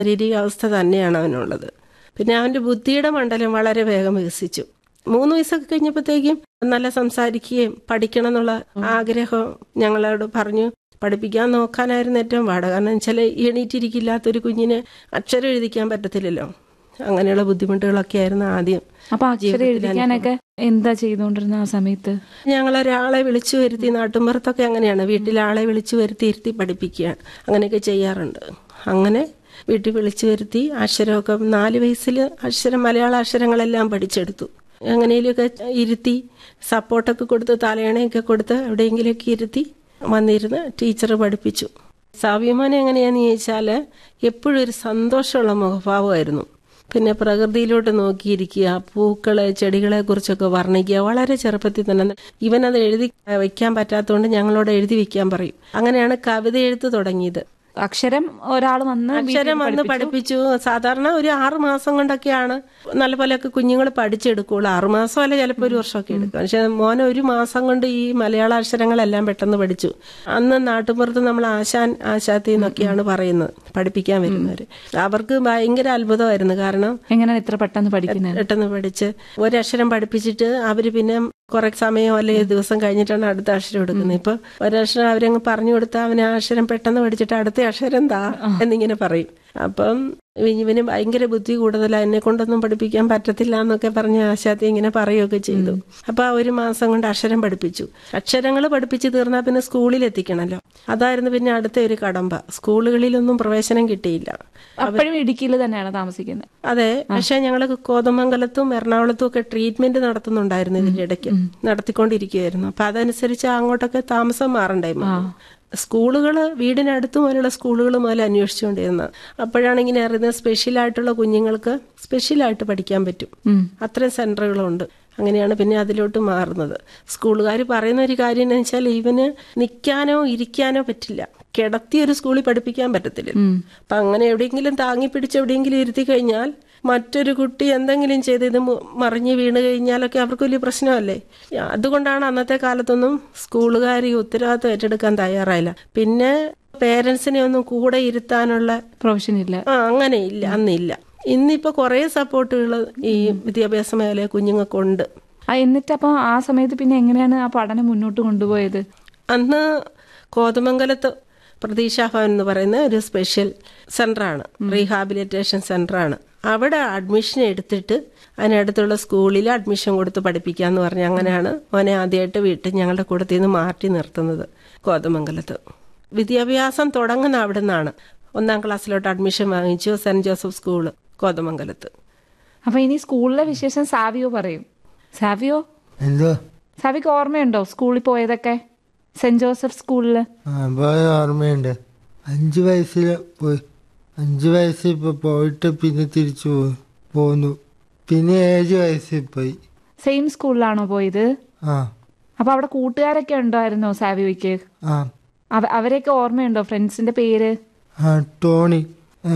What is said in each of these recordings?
ശാരീരിക അവസ്ഥ തന്നെയാണ് അവനുള്ളത് പിന്നെ അവൻ്റെ ബുദ്ധിയുടെ മണ്ഡലം വളരെ വേഗം വികസിച്ചു മൂന്ന് വയസ്സൊക്കെ കഴിഞ്ഞപ്പോഴത്തേക്കും നല്ല സംസാരിക്കുകയും പഠിക്കണം എന്നുള്ള ആഗ്രഹം ഞങ്ങളോട് പറഞ്ഞു പഠിപ്പിക്കാൻ നോക്കാനായിരുന്നു ഏറ്റവും പാട് കാരണം വെച്ചാൽ എണീറ്റിരിക്കില്ലാത്തൊരു കുഞ്ഞിന് അക്ഷരം എഴുതിക്കാൻ പറ്റത്തില്ലല്ലോ അങ്ങനെയുള്ള ബുദ്ധിമുട്ടുകളൊക്കെ ആയിരുന്നു ആദ്യം അപ്പൊ അക്ഷരം എഴുതിക്കാനൊക്കെ എന്താ ചെയ്തുകൊണ്ടിരുന്ന ആ സമയത്ത് ഞങ്ങൾ ഒരാളെ വിളിച്ചു വരുത്തി നാട്ടുമ്പുറത്തൊക്കെ അങ്ങനെയാണ് വീട്ടിലെ ആളെ വിളിച്ചു വരുത്തി ഇരുത്തി പഠിപ്പിക്കുകയാണ് അങ്ങനെയൊക്കെ ചെയ്യാറുണ്ട് അങ്ങനെ വീട്ടിൽ വിളിച്ചു വരുത്തി അക്ഷരമൊക്കെ നാല് വയസ്സിൽ അക്ഷരം മലയാള അക്ഷരങ്ങളെല്ലാം പഠിച്ചെടുത്തു എങ്ങനെയൊക്കെ ഇരുത്തി സപ്പോർട്ടൊക്കെ കൊടുത്ത് തലയണയൊക്കെ കൊടുത്ത് എവിടെയെങ്കിലുമൊക്കെ ഇരുത്തി വന്നിരുന്ന് ടീച്ചർ പഠിപ്പിച്ചു സാവ്യമാനം എങ്ങനെയാന്ന് ചോദിച്ചാൽ എപ്പോഴും ഒരു സന്തോഷമുള്ള മുഖഭാവമായിരുന്നു പിന്നെ പ്രകൃതിയിലോട്ട് നോക്കിയിരിക്കുക പൂക്കളെ ചെടികളെ കുറിച്ചൊക്കെ വർണ്ണിക്കുക വളരെ ചെറുപ്പത്തിൽ തന്നെ ഇവനത് എഴുതി വെക്കാൻ പറ്റാത്തതുകൊണ്ട് ഞങ്ങളോട് എഴുതി വെക്കാൻ പറയും അങ്ങനെയാണ് കവിത എഴുത്ത് തുടങ്ങിയത് അക്ഷരം ഒരാൾ വന്ന് അക്ഷരം വന്ന് പഠിപ്പിച്ചു സാധാരണ ഒരു ആറു മാസം കൊണ്ടൊക്കെയാണ് നല്ല പോലെയൊക്കെ കുഞ്ഞുങ്ങൾ പഠിച്ചെടുക്കുള്ളൂ ആറു മാസം അല്ല ചിലപ്പോൾ ഒരു വർഷമൊക്കെ എടുക്കും പക്ഷെ മോനെ ഒരു മാസം കൊണ്ട് ഈ മലയാള അക്ഷരങ്ങളെല്ലാം പെട്ടെന്ന് പഠിച്ചു അന്ന് നാട്ടുപുറത്ത് നമ്മൾ ആശാൻ ആശാത്തി എന്നൊക്കെയാണ് പറയുന്നത് പഠിപ്പിക്കാൻ വരുന്നവര് അവർക്ക് ഭയങ്കര അത്ഭുതമായിരുന്നു കാരണം എങ്ങനെയാണ് ഇത്ര പെട്ടെന്ന് പഠിക്കുന്നത് പെട്ടെന്ന് പഠിച്ച് ഒരക്ഷരം പഠിപ്പിച്ചിട്ട് അവര് പിന്നെ കുറെ സമയം അല്ലെങ്കിൽ ദിവസം കഴിഞ്ഞിട്ടാണ് അടുത്ത അക്ഷരം എടുക്കുന്നത് ഇപ്പൊ ഒരക്ഷരം അവരങ്ങ് പറഞ്ഞു കൊടുത്താൽ അവന് ആ അക്ഷരം പെട്ടെന്ന് പഠിച്ചിട്ട് അടുത്ത അക്ഷരം താ എന്നിങ്ങനെ പറയും അപ്പം ഇവന് ഭയങ്കര ബുദ്ധി കൂടുതലാണ് എന്നെ കൊണ്ടൊന്നും പഠിപ്പിക്കാൻ പറ്റത്തില്ല എന്നൊക്കെ പറഞ്ഞ ആശാത്തി ഇങ്ങനെ പറയുകയൊക്കെ ചെയ്തു അപ്പൊ ആ ഒരു മാസം കൊണ്ട് അക്ഷരം പഠിപ്പിച്ചു അക്ഷരങ്ങൾ പഠിപ്പിച്ച് തീർന്നാൽ പിന്നെ സ്കൂളിൽ എത്തിക്കണല്ലോ അതായിരുന്നു പിന്നെ അടുത്ത ഒരു കടമ്പ സ്കൂളുകളിലൊന്നും പ്രവേശനം കിട്ടിയില്ല അപ്പോഴും ഇടുക്കിയിൽ തന്നെയാണ് താമസിക്കുന്നത് അതെ പക്ഷെ ഞങ്ങൾ കോതമംഗലത്തും എറണാകുളത്തും ഒക്കെ ട്രീറ്റ്മെന്റ് നടത്തുന്നുണ്ടായിരുന്നു ഇതിന്റെ ഇടയ്ക്ക് നടത്തിക്കൊണ്ടിരിക്കുകയായിരുന്നു അപ്പൊ അതനുസരിച്ച് അങ്ങോട്ടൊക്കെ താമസം മാറണ്ടായിരുന്നു സ്കൂളുകൾ വീടിനടുത്ത് മുതലുള്ള സ്കൂളുകൾ മുതൽ അന്വേഷിച്ചുകൊണ്ടിരുന്ന അപ്പോഴാണ് ഇങ്ങനെ അറിയുന്നത് സ്പെഷ്യൽ ആയിട്ടുള്ള കുഞ്ഞുങ്ങൾക്ക് സ്പെഷ്യലായിട്ട് പഠിക്കാൻ പറ്റും അത്രയും സെന്ററുകളുണ്ട് അങ്ങനെയാണ് പിന്നെ അതിലോട്ട് മാറുന്നത് സ്കൂളുകാർ പറയുന്ന ഒരു കാര്യം എന്ന് വെച്ചാൽ ഇവന് നിൽക്കാനോ ഇരിക്കാനോ പറ്റില്ല കിടത്തി ഒരു സ്കൂളിൽ പഠിപ്പിക്കാൻ പറ്റത്തില്ല അപ്പൊ അങ്ങനെ എവിടെയെങ്കിലും താങ്ങി പിടിച്ച് എവിടെയെങ്കിലും ഇരുത്തി കഴിഞ്ഞാൽ മറ്റൊരു കുട്ടി എന്തെങ്കിലും ചെയ്ത് ഇത് മറിഞ്ഞ് വീണ് കഴിഞ്ഞാലൊക്കെ അവർക്ക് വലിയ പ്രശ്നമല്ലേ അതുകൊണ്ടാണ് അന്നത്തെ കാലത്തൊന്നും സ്കൂളുകാർ ഈ ഉത്തരവാദിത്വം ഏറ്റെടുക്കാൻ തയ്യാറായില്ല പിന്നെ പേരൻസിനെ ഒന്നും കൂടെ ഇരുത്താനുള്ള പ്രൊഫഷൻ ഇല്ല ആ അങ്ങനെ ഇല്ല അന്നില്ല ഇന്നിപ്പോ കുറെ സപ്പോർട്ടുകൾ ഈ വിദ്യാഭ്യാസ മേഖലയെ കുഞ്ഞുങ്ങൾക്കുണ്ട് ആ എന്നിട്ട് അപ്പൊ ആ സമയത്ത് പിന്നെ എങ്ങനെയാണ് ആ പഠനം മുന്നോട്ട് കൊണ്ടുപോയത് അന്ന് കോതമംഗലത്ത് പ്രതീക്ഷാഭവൻ എന്ന് പറയുന്ന ഒരു സ്പെഷ്യൽ സെന്ററാണ് റീഹാബിലിറ്റേഷൻ സെന്ററാണ് അവിടെ അഡ്മിഷൻ എടുത്തിട്ട് അതിനടുത്തുള്ള സ്കൂളിൽ അഡ്മിഷൻ കൊടുത്ത് പഠിപ്പിക്കാന്ന് പറഞ്ഞ് അങ്ങനെയാണ് മോനെ ആദ്യമായിട്ട് വീട്ടിൽ ഞങ്ങളുടെ കൂട്ടത്തിൽ നിന്ന് മാറ്റി നിർത്തുന്നത് കോതമംഗലത്ത് വിദ്യാഭ്യാസം തുടങ്ങുന്ന അവിടെ നിന്നാണ് ഒന്നാം ക്ലാസ്സിലോട്ട് അഡ്മിഷൻ വാങ്ങിച്ചു സെന്റ് ജോസഫ് സ്കൂള് കോതമംഗലത്ത് അപ്പൊ ഇനി സ്കൂളിലെ വിശേഷം സാവിയോ പറയും സാവിയോ എന്തോ സാവിക്ക് ഓർമ്മയുണ്ടോ സ്കൂളിൽ പോയതൊക്കെ സെന്റ് ജോസഫ് സ്കൂളില് ആ പോയ ഓർമ്മയുണ്ട് അഞ്ച് വയസ്സിൽ പോയി അഞ്ച് വയസ്സിൽ ഇപ്പോൾ പോയിട്ട് പിന്നെ തിരിച്ചു പോ- പോന്നു പിന്നെ ഏഴ് വയസ്സിൽ പോയി സെയിം സ്കൂളിലാണോ പോയത് ആ അപ്പൊ അവിടെ കൂട്ടുകാരൊക്കെ ഉണ്ടായിരുന്നോ സാവിയോയ്ക്ക് ആ അവ- അവരെയൊക്കെ ഓർമ്മയുണ്ടോ ഫ്രണ്ട്സിന്റെ പേര് ആ ടോണി ആ,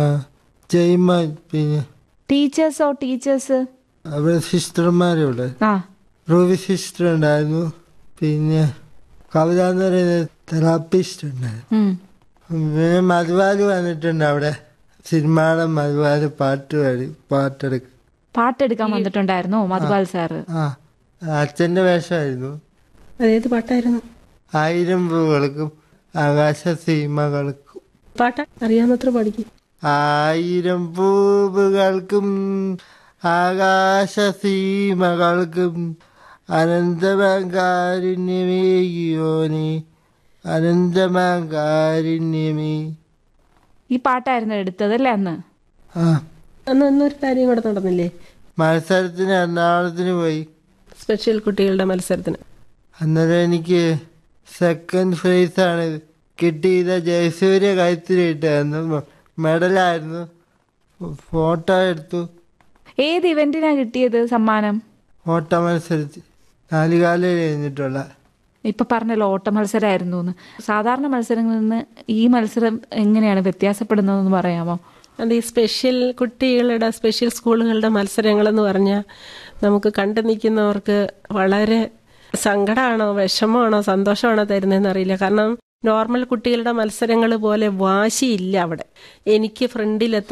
ജയ്മാൻ പിന്നെ ടീച്ചേഴ്സോ ടീച്ചേഴ്സ് അവിടെ സിസ്റ്റർമാരുണ്ട് ആ റൂബി സിസ്റ്റർ ഉണ്ടായിരുന്നു പിന്നെ കവിത എന്ന് പറയുന്ന തെറാപ്പിസ്റ്റ് ഉണ്ടായിരുന്നു ഉം. പിന്നെ മധുവാല് വന്നിട്ടുണ്ട് അവിടെ സിനിമയുടെ മധുവാല് പാട്ട് പാടി പാട്ടെടുക്കും പാട്ടെടുക്കാൻ വന്നിട്ടുണ്ടായിരുന്നോ മധുപാൽ സാറ് ആ അച്ഛന്റെ വേഷമായിരുന്നു അതേത് പാട്ടായിരുന്നു ആയിരം പൂക്കൾക്കും ആകാശ സീമകൾക്കും പാട്ട അറിയാവുന്നത്ര പഠിക്കും ആയിരം പൂവുകൾക്കും ആകാശ സീമകൾക്കും അനന്തമകാരുണ്യമേയോനെ അനന്തമകാരുണ്യമേ ഈ പാട്ടായിരുന്നു എടുത്തത് അല്ലേ അന്ന് ആ അന്ന് ഇന്നൊരു കാര്യം കൂടെ നടന്നില്ലേ മത്സരത്തിന് എറണാകുളത്തിന് പോയി സ്പെഷ്യൽ കുട്ടികളുടെ മത്സരത്തിന് അന്നേരം എനിക്ക് സെക്കൻഡ് പ്രൈസ് ആണ് കിട്ടിയത് ജയസൂര്യ കഴുത്തിലിട്ടായിരുന്നു മെഡലായിരുന്നു ഫോട്ടോ എടുത്തു ഏത് ഇവന്റിനാ കിട്ടിയത് സമ്മാനം ഓട്ട മത്സരത്തിൽ നാലുകാലിൽ കഴിഞ്ഞിട്ടുള്ള ഇപ്പൊ പറഞ്ഞല്ലോ ഓട്ട മത്സരമായിരുന്നു എന്ന് സാധാരണ മത്സരങ്ങളിൽ നിന്ന് ഈ മത്സരം എങ്ങനെയാണ് വ്യത്യാസപ്പെടുന്നതെന്ന് പറയാമോ അത് ഈ സ്പെഷ്യൽ കുട്ടികളുടെ സ്പെഷ്യൽ സ്കൂളുകളുടെ മത്സരങ്ങളെന്ന് പറഞ്ഞാൽ നമുക്ക് കണ്ടു നിൽക്കുന്നവർക്ക് വളരെ സങ്കടമാണോ വിഷമമാണോ സന്തോഷമാണോ തരുന്നതെന്ന് അറിയില്ല കാരണം നോർമൽ കുട്ടികളുടെ മത്സരങ്ങൾ പോലെ വാശിയില്ല അവിടെ എനിക്ക് ഫ്രണ്ടിലെത്തണം